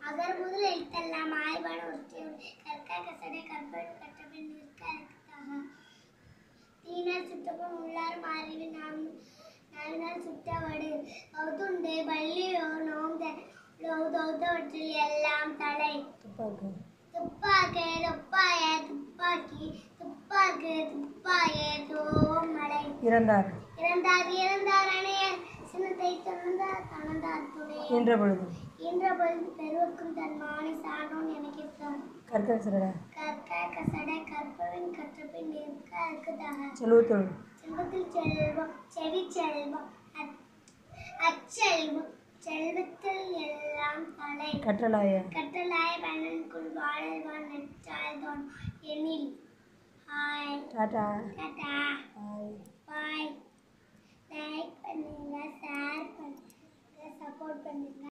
அகர் முதல் எழுத்தெல்லாம் ஆய்வான ஒற்றையோடு கற்கா கசடை கற்பன் கற்றபின் நிற்க அறுத்தாக தீனார் சுட்டப்பம் உள்ளார் மாறிவி நாம் நாவினால் சுட்டவடு கௌதுண்டு பள்ளியோ நோந்த லௌதௌதவற்றில் எல்லாம் தலை துப்பாக்கு துப்பாக்கு துப்பாய துப்பாக்கி துப்பாக்கு துப்பாய தோமலை இறந்தார் இறந்தார் இறந்தார் அணைய சின்னத்தை திறந்தார் தனந்தார் துணை என்ற பொழுது என்ற பொழுது பெருவுக்கும் தன் மானை சான்றோன் எனக்கிட்டான் கற்க சிறட கற்க கசட கற்பவின் கற்றபின் நிற்க அறுக்கதாக செல்வத்தோடு செல்வத்தில் செல்வம் செவி செல்வம் அச்- அச்செல்வம் செல்வத்தில் எல்லாம் தலை கற்றலாய கட்டளாய பயனனுக்குள் வாழல்வான் நெற்றாழ்தான் எனில் hi tata tata bye bye like பண்ணுங்க ஷேர் பண்ணுங்க சப்போர்ட் பண்ணுங்க